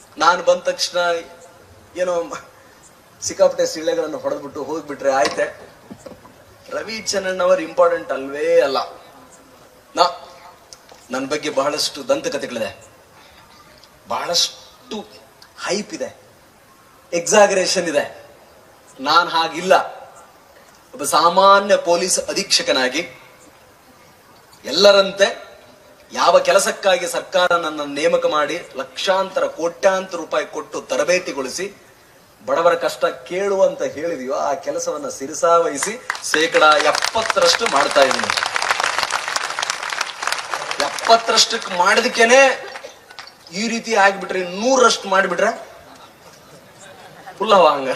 ನಾನು ಬಂದ ತಕ್ಷಣ ಏನೋ ಮ- ಸಿಕ್ಕಾಪಟ್ಟೆ ಸಿಳ್ಳೆಗಳನ್ನು ಹೊಡೆದ್ಬಿಟ್ಟು ಹೋಗ್ಬಿಟ್ರೆ ಆಯ್ತೆ ರವಿ ಚರಣ್ ಅವರ್ ಇಂಪಾರ್ಟೆಂಟ್ ಅಲ್ವೇ ಅಲ್ಲ ನಾ ನನ್ನ ಬಗ್ಗೆ ಬಹಳಷ್ಟು ದಂತಕಥೆಗಳಿದೆ ಬಹಳಷ್ಟು ಹೈಪ್ ಇದೆ ಎಕ್ಸಾಗರೇಷನ್ ಇದೆ ನಾನು ಹಾಗಿಲ್ಲ ಒಬ್ಬ ಸಾಮಾನ್ಯ ಪೊಲೀಸ್ ಅಧೀಕ್ಷಕನಾಗಿ ಎಲ್ಲರಂತೆ ಯಾವ ಕೆಲಸಕ್ಕಾಗಿ ಸರ್ಕಾರ ನನ್ನ ನೇಮಕ ಮಾಡಿ ಲಕ್ಷಾಂತರ ಕೋಟ್ಯಾಂತರ ರೂಪಾಯಿ ಕೊಟ್ಟು ತರಬೇತಿಗೊಳಿಸಿ ಬಡವರ ಕಷ್ಟ ಕೇಳು ಅಂತ ಹೇಳಿದೆಯೋ ಆ ಕೆಲಸವನ್ನ ಸಿರಿಸಾವಹಿಸಿ ಶೇಕಡ ಎಪ್ಪತ್ತರಷ್ಟು ಮಾಡ್ತಾ ಇದ್ದೀನಿ ಎಪ್ಪತ್ತರಷ್ಟಕ್ಕೆ ಮಾಡಿದಕ್ಕೇನೆ ಈ ರೀತಿ ಆಗ್ಬಿಟ್ರೆ ನೂರರಷ್ಟು ಮಾಡಿಬಿಟ್ರೆ ಫುಲ್ಲವ ಹಂಗ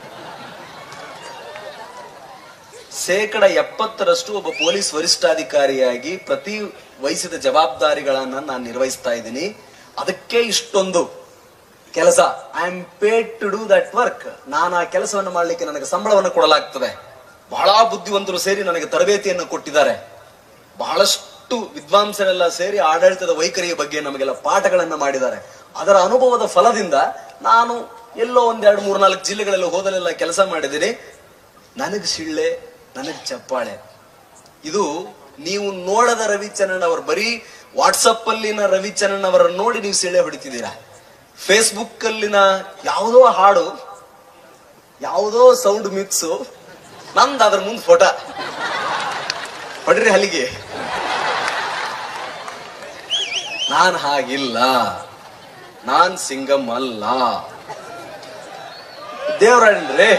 ಶೇಕಡ ಎಪ್ಪತ್ತರಷ್ಟು ಒಬ್ಬ ಪೊಲೀಸ್ ವರಿಷ್ಠಾಧಿಕಾರಿಯಾಗಿ ಪ್ರತಿ ವಹಿಸಿದ ಜವಾಬ್ದಾರಿಗಳನ್ನ ನಾನು ನಿರ್ವಹಿಸ್ತಾ ಇದ್ದೀನಿ ಅದಕ್ಕೆ ಇಷ್ಟೊಂದು ಕೆಲಸ I am paid to do that work ನಾನು ಆ ಕೆಲಸವನ್ನು ಮಾಡಲಿಕ್ಕೆ ನನಗೆ ಸಂಬಳವನ್ನು ಕೊಡಲಾಗ್ತದೆ ಬಹಳ ಬುದ್ಧಿವಂತರು ಸೇರಿ ನನಗೆ ತರಬೇತಿಯನ್ನು ಕೊಟ್ಟಿದ್ದಾರೆ ಬಹಳಷ್ಟು ವಿದ್ವಾಂಸರೆಲ್ಲ ಸೇರಿ ಆಡಳಿತದ ವೈಖರಿಯ ಬಗ್ಗೆ ನಮಗೆಲ್ಲ ಪಾಠಗಳನ್ನ ಮಾಡಿದ್ದಾರೆ ಅದರ ಅನುಭವದ ಫಲದಿಂದ ನಾನು ಎಲ್ಲೋ ಒಂದೆರಡು ಮೂರ್ನಾಲ್ಕು ಜಿಲ್ಲೆಗಳಲ್ಲಿ ಹೋದಲೆಲ್ಲ ಕೆಲಸ ಮಾಡಿದ್ದೀನಿ ನನಗೆ ಸಿಳ್ಳೆ ನನಗೆ ಚಪ್ಪಾಳೆ ಇದು ನೀವು ನೋಡದ ರವಿಚರಣ್ ಅವರು ಬರೀ ವಾಟ್ಸಪ್ ಅಲ್ಲಿನ ರವಿಚರಣ್ ಅವರನ್ನು ನೋಡಿ ನೀವು ಸಿಳ್ಳೆ ಹೊಡಿತಿದ್ದೀರಾ ಫೇಸ್ಬುಕ್ ಅಲ್ಲಿನ ಯಾವುದೋ ಹಾಡು ಯಾವುದೋ ಸೌಂಡ್ ಮಿಕ್ಸು ನಂದು ಅದ್ರ ಮುಂದೆ ಫೋಟೋ ಹೊಡ್ರಿ ಹಲಿಗೆ ನಾನ್ ಹಾಗಿಲ್ಲ ನಾನ್ ಸಿಂಗಮ್ ಅಲ್ಲ ದೇವರಣ್ರಿ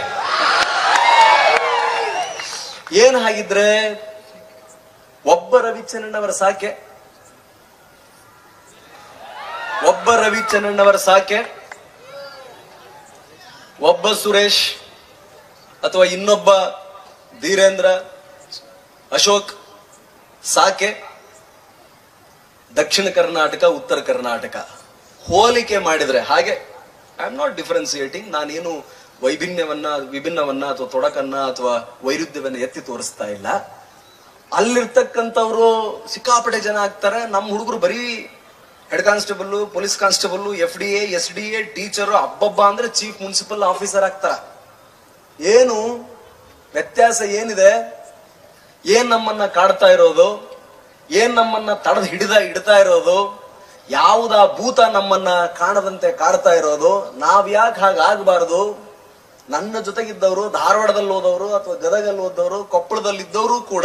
ಏನ್ ಹಾಗಿದ್ರೆ ಒಬ್ಬ ರವಿಚರಣ್ ಅವರ ಸಾಕೆ ಒಬ್ಬ ರವಿಚರಣ್ ಅವರ ಸಾಕೆ ಒಬ್ಬ ಸುರೇಶ್ ಅಥವಾ ಇನ್ನೊಬ್ಬ ಧೀರೇಂದ್ರ ಅಶೋಕ್ ಸಾಕೆ ದಕ್ಷಿಣ ಕರ್ನಾಟಕ ಉತ್ತರ ಕರ್ನಾಟಕ ಹೋಲಿಕೆ ಮಾಡಿದ್ರೆ ಹಾಗೆ ಐ ಆಮ್ ನಾಟ್ ಡಿಫರೆನ್ಸಿಯೇಟಿಂಗ್ ನಾನೇನು ವೈಭಿನ್ಯವನ್ನ ವಿಭಿನ್ನವನ್ನ ಅಥವಾ ತೊಡಕನ್ನ ಅಥವಾ ವೈರುಧ್ಯವನ್ನ ಎತ್ತಿ ತೋರಿಸ್ತಾ ಇಲ್ಲ ಅಲ್ಲಿರ್ತಕ್ಕಂಥವ್ರು ಸಿಕ್ಕಾಪಟ್ಟೆ ಜನ ಆಗ್ತಾರೆ ನಮ್ಮ ಹುಡುಗರು ಬರೀ head constable police constable F D A S D A teacher ಹಬ್ಬಬ್ಬ ಅಂದ್ರೆ ಚೀಫ್ ಮುನ್ಸಿಪಲ್ ಆಫೀಸರ್ ಆಗ್ತಾರ ಏನು ವ್ಯತ್ಯಾಸ ಏನಿದೆ ಏನ್ ನಮ್ಮನ್ನ ಕಾಡ್ತಾ ಇರೋದು ಏನ್ ನಮ್ಮನ್ನ ತಡೆದು ಹಿಡಿದ ಹಿಡ್ತಾ ಇರೋದು ಯಾವುದ ಭೂತ ನಮ್ಮನ್ನ ಕಾಣದಂತೆ ಕಾಡ್ತಾ ಇರೋದು ನಾವ್ ಯಾಕೆ ಹಾಗಾಗಬಾರದು ನನ್ನ ಜೊತೆಗಿದ್ದವರು ಧಾರವಾಡದಲ್ಲಿ ಹೋದವರು ಅಥವಾ ಗದಗಲ್ಲಿ ಓದವರು ಕೊಪ್ಪಳದಲ್ಲಿದ್ದವರು ಕೂಡ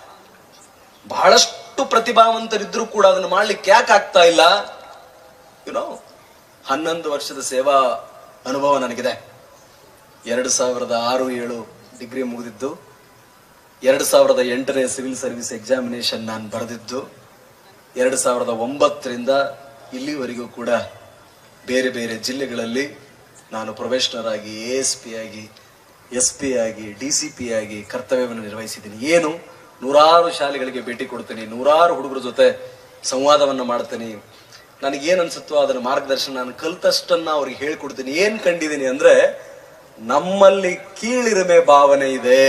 ಬಹಳಷ್ಟು ಪ್ರತಿಭಾವಂತರಿದ್ರು ಕೂಡ ಅದನ್ನ ಮಾಡ್ಲಿಕ್ಕೆ ಯಾಕೆ ಆಗ್ತಾ ಇಲ್ಲ ಯುನೋ ಹನ್ನೊಂದು ವರ್ಷದ ಸೇವಾ ಅನುಭವ ನನಗಿದೆ ಎರಡು ಸಾವಿರದ ಆರು ಏಳು ಡಿಗ್ರಿ ಮುಗಿದಿದ್ದು ಎರಡು ಸಾವಿರದ ಎಂಟನೇ ಸಿವಿಲ್ ಸರ್ವಿಸ್ ಎಕ್ಸಾಮಿನೇಷನ್ ನಾನು ಬರೆದಿದ್ದು ಎರಡು ಸಾವಿರದ ಒಂಬತ್ತರಿಂದ ಇಲ್ಲಿವರೆಗೂ ಕೂಡ ಬೇರೆ ಬೇರೆ ಜಿಲ್ಲೆಗಳಲ್ಲಿ ನಾನು ಪ್ರೊಫೆಷನರ್ ಆಗಿ ಎ ಎಸ್ ಪಿ ಆಗಿ ಎಸ್ ಪಿ ಆಗಿ ಡಿ ಸಿ ಪಿ ಆಗಿ ಕರ್ತವ್ಯವನ್ನು ನಿರ್ವಹಿಸಿದ್ದೀನಿ ಏನು ನೂರಾರು ಶಾಲೆಗಳಿಗೆ ಭೇಟಿ ಕೊಡ್ತೀನಿ ನೂರಾರು ಹುಡುಗರ ಜೊತೆ ಸಂವಾದವನ್ನು ಮಾಡ್ತೀನಿ ನನಗೇನ್ ಅನ್ಸುತ್ತೋ ಅದನ್ನ ಮಾರ್ಗದರ್ಶನ ನಾನು ಕಲ್ತಷ್ಟನ್ನ ಅವ್ರಿಗೆ ಹೇಳ್ಕೊಡ್ತೀನಿ ಏನ್ ಕಂಡಿದ್ದೀನಿ ಅಂದ್ರೆ ನಮ್ಮಲ್ಲಿ ಕೀಳಿರಿಮೆ ಭಾವನೆ ಇದೆ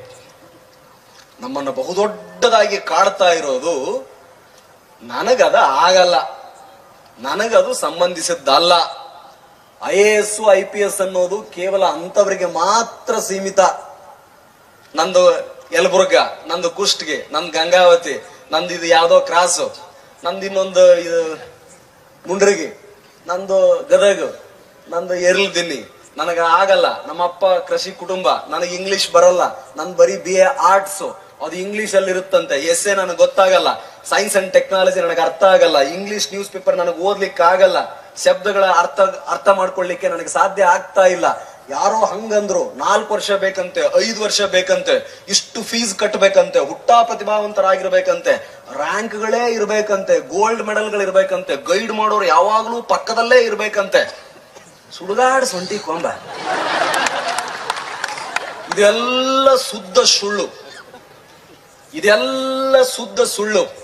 ನಮ್ಮನ್ನ ಬಹುದೊಡ್ಡದಾಗಿ ಕಾಡ್ತಾ ಇರೋದು ನನಗದ ಆಗಲ್ಲ ನನಗದು ಸಂಬಂಧಿಸಿದ್ದಲ್ಲ I A S I P S ಅನ್ನೋದು ಕೇವಲ ಅಂತವರಿಗೆ ಮಾತ್ರ ಸೀಮಿತ ನಂದು ಯಲಬುರ್ಗ ನಂದು ಕುಷ್ಟಗಿ ನಂದು ಗಂಗಾವತಿ ನಂದು ಇದು ಯಾವ್ದೋ ಕ್ರಾಸು ನಂದು ಇನ್ನೊಂದು ಇದು ಮುಂಡ್ರಿಗಿ ನಂದು ಗದಗ ನಂದು ಎರ್ಲ್ ದಿನ್ನಿ ನನಗ ಆಗಲ್ಲ ನಮ್ಮಪ್ಪ ಕೃಷಿ ಕುಟುಂಬ ನನಗೆ ಇಂಗ್ಲಿಷ್ ಬರಲ್ಲ ನನ್ ಬರೀ ಬಿ ಎ ಆರ್ಟ್ಸ್ ಅದು ಇಂಗ್ಲಿಷ್ ಅಲ್ಲಿ ಇರುತ್ತಂತೆ ಎಸ್ ಎ ನನಗೆ ಗೊತ್ತಾಗಲ್ಲ ಸೈನ್ಸ್ ಅಂಡ್ ಟೆಕ್ನಾಲಜಿ ನನಗೆ ಅರ್ಥ ಆಗಲ್ಲ ಇಂಗ್ಲಿಷ್ ನ್ಯೂಸ್ ಪೇಪರ್ ನನಗೆ ಓದ್ಲಿಕ್ಕೆ ಆಗಲ್ಲ ಶಬ್ದಗಳ ಅರ್ಥ ಅರ್ಥ ಮಾಡ್ಕೊಳ್ಳಿಕ್ಕೆ ನನಗೆ ಸಾಧ್ಯ ಆಗ್ತಾ ಇಲ್ಲ ಯಾರೋ ಹಂಗಂದ್ರು ನಾಲ್ಕು ವರ್ಷ ಬೇಕಂತೆ ಐದು ವರ್ಷ ಬೇಕಂತೆ ಇಷ್ಟು ಫೀಸ್ ಕಟ್ಟಬೇಕಂತೆ ಹುಟ್ಟಾ ಪ್ರತಿಭಾವಂತರಾಗಿರ್ಬೇಕಂತೆ ರ್ಯಾಂಕ್ಗಳೇ ಇರ್ಬೇಕಂತೆ ಗೋಲ್ಡ್ ಮೆಡಲ್ಗಳು ಇರ್ಬೇಕಂತೆ ಗೈಡ್ ಮಾಡೋರು ಯಾವಾಗ್ಲೂ ಪಕ್ಕದಲ್ಲೇ ಇರ್ಬೇಕಂತೆ ಸುಡುಗಾಡ್ ಸೊಂಟಿ ಕೊಂಬ ಇದೆಲ್ಲ ಶುದ್ಧ ಸುಳ್ಳು ಇದೆಲ್ಲ ಶುದ್ಧ ಸುಳ್ಳು